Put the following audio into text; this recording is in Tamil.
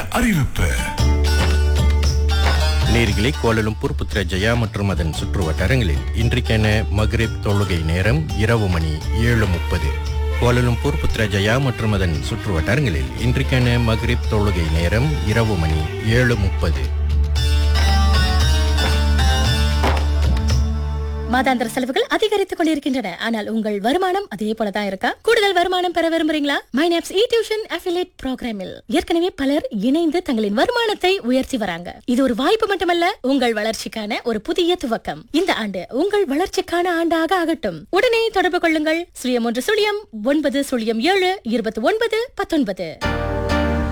அறிவிப்பு நேர்களை கோலலும்பூர் புத்ரஜயா மற்றும் அதன் சுற்று வட்டாரங்களில் இன்றைக்கான மக்ரிப் தொழுகை நேரம் இரவு மணி ஏழு முப்பது கோலலும்பூர் புத்ரஜயா மற்றும் அதன் சுற்று வட்டாரங்களில் இன்றைக்கான மக்ரிப் தொழுகை நேரம் இரவு மணி ஏழு முப்பது மாதாந்திர செலவுகள் அதிகரித்துக் கொண்டிருக்கின்றன ஆனால் உங்கள் வருமானம் அதே போல தான் இருக்கா கூடுதல் வருமானம் பெற விரும்புறீங்களா மைனாப்ஸ் இ டியூஷன் அஃபிலேட் ப்ரோக்ராமில் ஏற்கனவே பலர் இணைந்து தங்களின் வருமானத்தை உயர்த்தி வராங்க இது ஒரு வாய்ப்பு மட்டுமல்ல உங்கள் வளர்ச்சிக்கான ஒரு புதிய துவக்கம் இந்த ஆண்டு உங்கள் வளர்ச்சிக்கான ஆண்டாக ஆகட்டும் உடனே தொடர்பு கொள்ளுங்கள் சுழியம் ஒன்று சுழியம் ஒன்பது சுழியம் ஏழு இருபத்தி ஒன்பது பத்தொன்பது